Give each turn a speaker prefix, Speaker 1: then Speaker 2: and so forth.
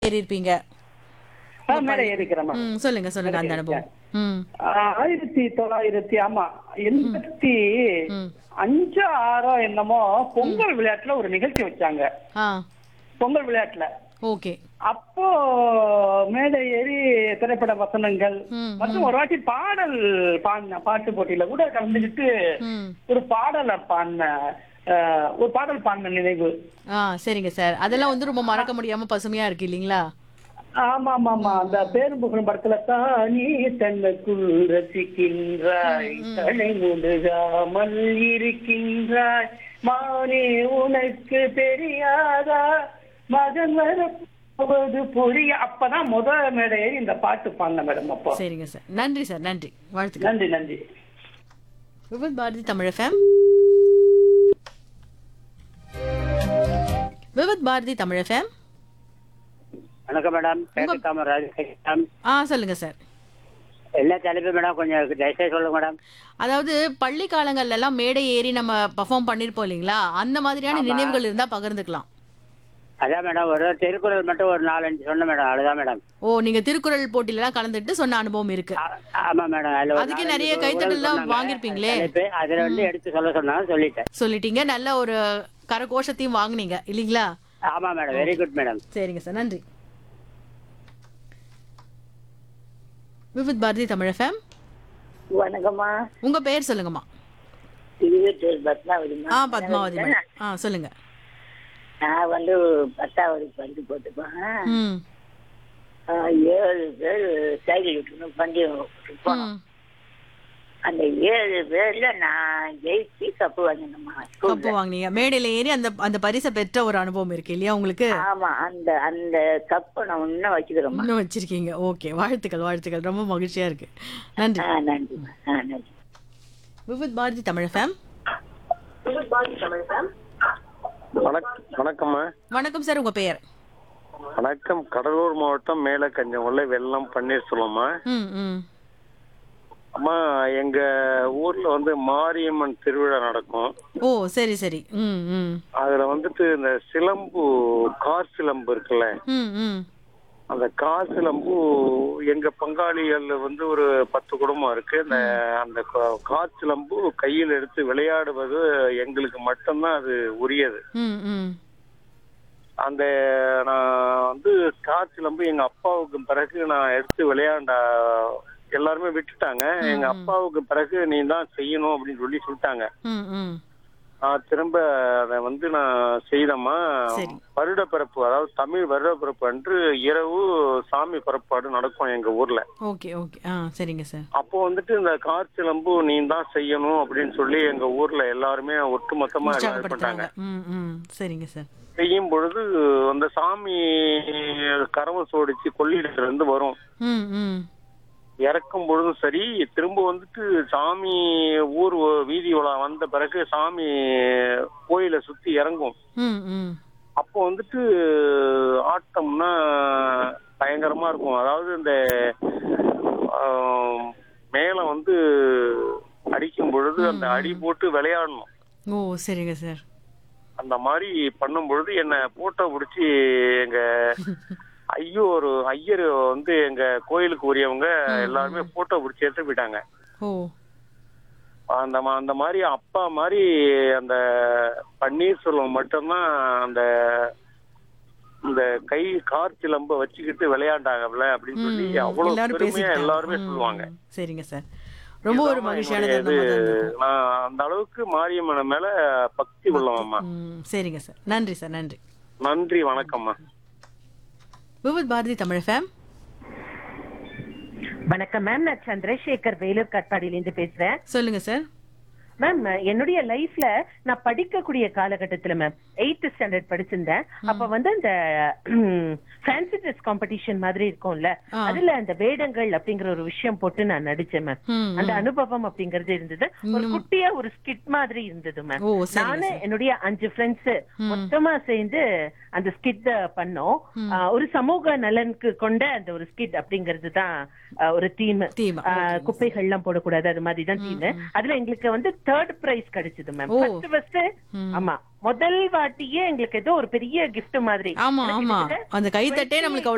Speaker 1: ஏறி இருப்பீங்க
Speaker 2: ஆ, மேடை ஏறிக்கிறேம்மா
Speaker 1: ம் சொல்லுங்க சொல்லுங்க அந்த அனுபவம் ம்
Speaker 2: ஆயிரத்தி தொள்ளாயிரத்தி ஆமா எண்பத்தி
Speaker 1: ம்.
Speaker 2: அஞ்சு ஆறோ என்னமோ பொங்கல் விளையாட்டுல ஒரு நிகழ்ச்சி வச்சாங்க
Speaker 1: ஆ
Speaker 2: பொங்கல் விளையாட்டுல
Speaker 1: ஓகே
Speaker 2: அப்போ மேடை ஏறி திரைப்பட வசனங்கள்
Speaker 1: ம்,
Speaker 2: மற்றும் ஒரு வாட்டி பாடல் பாடின பாட்டு போட்டியில கூட கலந்துக்கிட்டு
Speaker 1: ம்
Speaker 2: ஒரு பாடலை பாடின அஹ், ஒரு பாடல் பாடின நினைவு
Speaker 1: ஆ சரிங்க சார் அதெல்லாம் வந்து ரொம்ப மறக்க முடியாம பசுமையா இருக்கு இல்லீங்களா
Speaker 2: ஆமா ஆமா ஆமா அந்த பேரும்புகழும் படத்துல தானே தன்னுக்குள் ரசிக்கின்றாய் தலை முழுகாமல் இருக்கின்றாய் மானே உனக்கு தெரியாதா மகன் வரப்போவது புரிய அப்பதான் முத மேடையை இந்த பாட்டு பாடின மேடம் அப்போ
Speaker 1: சரிங்க சார் நன்றி சார் நன்றி வாழ்த்துக்கள்
Speaker 2: நன்றி நன்றி
Speaker 1: விபத் பாரதி தமிழ் எஃப்எம் விபத் பாரதி தமிழ் எஃப்எம்
Speaker 3: வணக்கம் மேடம் பேட்டு காமராஜ் மேடம்
Speaker 1: ஆ சொல்லுங்க சார்
Speaker 3: என்ன தலைப்பு மேடம் கொஞ்சம் தயவுசெய்து சொல்லுங்க மேடம்
Speaker 1: அதாவது பள்ளி காலங்கள்ல எல்லாம் மேடை ஏறி நம்ம பர்ஃபார்ம் பண்ணிருப்போம் இல்லைங்களா அந்த மாதிரியான நினைவுகள் இருந்தா பகிர்ந்துக்கலாம்
Speaker 3: அதான் மேடம் ஒரு திருக்குறள் மட்டும் ஒரு நாலஞ்சு சொன்னேன் மேடம் அதுதான் மேடம்
Speaker 1: ஓ நீங்க திருக்குறள் போட்டியில எல்லாம் கலந்துட்டு சொன்ன அனுபவம் இருக்கு
Speaker 3: ஆ- ஆமா மேடம் அதுல ஒரு
Speaker 1: அதுக்கே
Speaker 3: நாலஞ்சு
Speaker 1: நிறைய
Speaker 3: குறள்
Speaker 1: கைத்தட்டல்லாம்
Speaker 3: சொன்னாங்க.
Speaker 1: வாங்கியிருப்பீங்களே.
Speaker 3: தலைப்பு அதுல வந்து எடுத்து சொல்ல சொன்னாங்க சொல்லிட்டேன்
Speaker 1: சொல்லிட்டீங்க நல்ல ஒரு கரகோஷத்தையும் வாங்குனீங்க இல்லீங்களா
Speaker 3: ஆமா மேடம் வெரி குட் மேடம்
Speaker 1: சரிங்க சார் நன்றி விவித் பாரதி தமிழ் எஃப்எம்
Speaker 4: வணக்கம்மா
Speaker 1: உங்க பேர் சொல்லுங்கம்மா
Speaker 4: திருவெட்டூர் பத்மாவதிமா
Speaker 1: ஆ பத்மாவதி மேடம் ஆ சொல்லுங்க
Speaker 4: நான் வந்து பத்தாவது பந்து போட்டுப்பேன்
Speaker 1: ம்
Speaker 4: ஆ, ஏழு பேர் சைக்கிள் விட்டுணும் பந்தயம் போனோம்
Speaker 1: ம்.
Speaker 4: அந்த ஏழு பேர்ல நான் ஜெயிச்சு கப்பு வாங்கினோம்மா
Speaker 1: கப்பு
Speaker 4: ஸ்கூல்ல
Speaker 1: வாங்குனீங்க மேடையில ஏறி அந்த அந்த பரிசை பெற்ற ஒரு அனுபவம் இருக்கு இல்லையா உங்களுக்கு
Speaker 4: ஆமா அந்த அந்த கப்பை நான் இன்னும் வச்சுக்கிறோம்மா
Speaker 1: இன்னும் வச்சிருக்கீங்க ஓகே வாழ்த்துக்கள் வாழ்த்துக்கள் ரொம்ப மகிழ்ச்சியா இருக்கு நன்றி
Speaker 4: ஆ நன்றிம்மா ஆ நன்றி
Speaker 1: விவித் பாரதி தமிழ் எஃப்எம்
Speaker 5: வணக்- வணக்கம்மா
Speaker 1: வணக்கம் சார் உங்க பெயர்
Speaker 5: வணக்கம் கடலூர் மாவட்டம் மேலக்கஞ்சங்குள்ள வெள்ளம் பன்னீர்செல்வம்மா
Speaker 1: ம் ம்
Speaker 5: அம்மா எங்க ஊர்ல வந்து மாரியம்மன் திருவிழா நடக்கும்
Speaker 1: ஓ சரி சரி ம் ம்
Speaker 5: அதுல வந்துட்டு இந்த சிலம்பு கார் சிலம்பு இருக்குல்ல
Speaker 1: ம் ம்
Speaker 5: அந்த கார் சிலம்பு எங்க பங்காளிகள் வந்து ஒரு பத்து குடும்பம் இருக்கு இந்த அந்த கா- கார் சிலம்பு கையில் எடுத்து விளையாடுவது எங்களுக்கு மட்டும்தான் அது உரியது
Speaker 1: ம் ம்
Speaker 5: அந்த நான் வந்து கார் சிலம்பு எங்க அப்பாவுக்கு பிறகு நான் எடுத்து விளையாண்ட எல்லாருமே விட்டுட்டாங்க எங்க அப்பாவுக்கு பிறகு நீ தான் செய்யணும் அப்படின்னு சொல்லி சொல்லிட்டாங்க
Speaker 1: ம் ம்
Speaker 5: நான் திரும்ப அதை வந்து நான் செய்தேம்மா
Speaker 1: சரி.
Speaker 5: வருட பிறப்பு அதாவது தமிழ் வருட பிறப்பு அன்று இரவு சாமி புறப்பாடு நடக்கும் எங்க ஊர்ல
Speaker 1: ஓகே ஓகே ஆ சரிங்க சார்
Speaker 5: அப்போ வந்துட்டு இந்த கார் சிலம்பு நீ தான் செய்யணும் அப்படின்னு சொல்லி எங்க ஊர்ல எல்லாருமே ஒட்டுமொத்தமா எல்லாம் இது
Speaker 1: உற்சாகப்படுத்துறாங்க
Speaker 5: பண்ணாங்க
Speaker 1: ம் ம் சரிங்க சார்
Speaker 5: செய்யும் பொழுது அந்த சாமி கரவம் சோடிச்சு கொள்ளிடத்துல இருந்து வரும்
Speaker 1: ம் ம்
Speaker 5: இறக்கும் பொழுதும் சரி திரும்ப வந்துட்டு சாமி ஊர் வீதி உலா வந்த பிறகு சாமி கோயிலை சுத்தி இறங்கும்
Speaker 1: ம் ம்
Speaker 5: அப்போ வந்துட்டு ஆட்டம்னா பயங்கரமா இருக்கும் அதாவது இந்த ஆம், மேளம் வந்து அடிக்கும் பொழுது அந்த அடி போட்டு விளையாடணும்
Speaker 1: ஓ சரிங்க சார்
Speaker 5: அந்த மாதிரி பண்ணும் பொழுது என்ன போட்டோ பிடிச்சி எங்க ஐயோ ஒரு ஐயர் வந்து எங்க கோயிலுக்கு உரியவங்க எல்லாருமே போட்டோ பிடிச்சி எடுத்து போயிட்டாங்க
Speaker 1: ஓ
Speaker 5: அந்த மா- அந்த மாதிரி அப்பா மாதிரி அந்த பன்னீர்செல்வம் மட்டும்தான் அந்த இந்த கை கார் சிலம்ப வச்சுக்கிட்டு விளையாண்டாங்கல்ல அப்படின்னு சொல்லி
Speaker 1: ம்,
Speaker 5: அவ்வளவு
Speaker 1: எல்லாரும்
Speaker 5: பெருமையா
Speaker 1: பேசிக்கிட்டாங்க.
Speaker 5: எல்லாருமே
Speaker 1: ம்,
Speaker 5: சொல்லுவாங்க
Speaker 1: சரிங்க சார் ரொம்ப ஒரு
Speaker 5: இதுதான்
Speaker 1: மகிழ்ச்சியான
Speaker 5: என்னுடைய
Speaker 1: தருணமா தான்
Speaker 5: இது.
Speaker 1: இருந்திருக்கும்.
Speaker 5: நான் அந்த அளவுக்கு மாரியம்மன் மேல பக்தி உள்ளவம்மா
Speaker 1: ம் சரிங்க சார் நன்றி சார் நன்றி
Speaker 5: நன்றி வணக்கம்மா
Speaker 1: விவித் பாரதி தமிழ் ஃபேம்
Speaker 6: வணக்கம் மேம் நான் சந்திரசேகர் வேலூர் காட்பாடியிலேருந்து பேசுறேன்
Speaker 1: சொல்லுங்க சார்
Speaker 6: மேம் என்னுடைய லைஃப்ல நான் படிக்கக்கூடிய காலகட்டத்துல மேம் எயித்து ஸ்டாண்டர்ட் படிச்சிருந்தேன் அப்ப வந்து அந்த ஃபேன்சி ட்ரெஸ் காம்படிஷன் மாதிரி இருக்கும்ல
Speaker 1: ஆ.
Speaker 6: அதுல அந்த வேடங்கள் அப்படிங்கிற ஒரு விஷயம் போட்டு நான் நடிச்சேன் மேம்
Speaker 1: ம்,
Speaker 6: அந்த அனுபவம் அப்படிங்கறது இருந்தது ஒரு குட்டியா ஒரு ஸ்கிட் மாதிரி இருந்தது மேம்
Speaker 1: ஓ சரிங்க
Speaker 6: நானு
Speaker 1: சார்
Speaker 6: என்னுடைய அஞ்சு ஃப்ரெண்ட்ஸ் மொத்தமா சேர்ந்து அந்த ஸ்கிட் பண்ணோம் ஆ, ஒரு சமூக நலனுக்கு கொண்ட அந்த ஒரு ஸ்கிட் அப்படிங்கிறது தான் ஆ, ஒரு தீம்
Speaker 1: தீம்
Speaker 6: குப்பைகள் எல்லாம் போடக்கூடாது அது மாதிரி தான் தீம் அதுல எங்களுக்கு வந்து தேர்ட் பிரைஸ் கிடைச்சது மேம்
Speaker 1: ஓ.
Speaker 6: ஃபர்ஸ்ட் ஃபர்ஸ்ட் ஆமா முதல் வாட்டியே எங்களுக்கு ஏதோ ஒரு பெரிய gift மாதிரி
Speaker 1: ஆமா
Speaker 6: எனக்கு
Speaker 1: ஆமா
Speaker 6: கிட்டத்தட்ட
Speaker 1: அந்த கைத்தட்டே நம்மளுக்கு